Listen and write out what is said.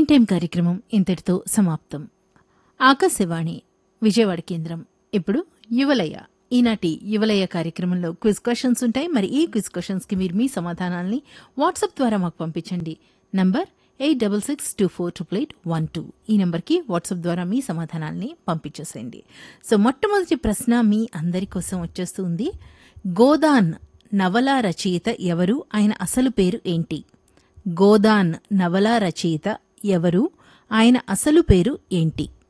టీన్ time కార్యక్రమం ఇంతటితో సమాప్తం ఆకాశవాణి విజయవాడ కేంద్రం ఇప్పుడు యువలయ ఈనాటి యువలయ కార్యక్రమంలో క్విజ్ క్వశ్చన్స్ ఉంటాయి మరి ఈ క్విజ్ క్వశ్చన్స్కి మీరు మీ సమాధానాల్ని వాట్సాప్ ద్వారా మాకు పంపించండి number eight double six two four triple eight one two ఈ నెంబర్కి వాట్సాప్ ద్వారా మీ సమాధానాల్ని పంపించేసేయండి సో మొట్టమొదటి ప్రశ్న మీ అందరి కోసం వచ్చేస్తుంది గోదాన్ నవల రచయిత ఎవరు ఆయన అసలు పేరు ఏంటి గోదాన్ నవల రచయిత ఎవరు ఆయన అసలు పేరు ఏంటి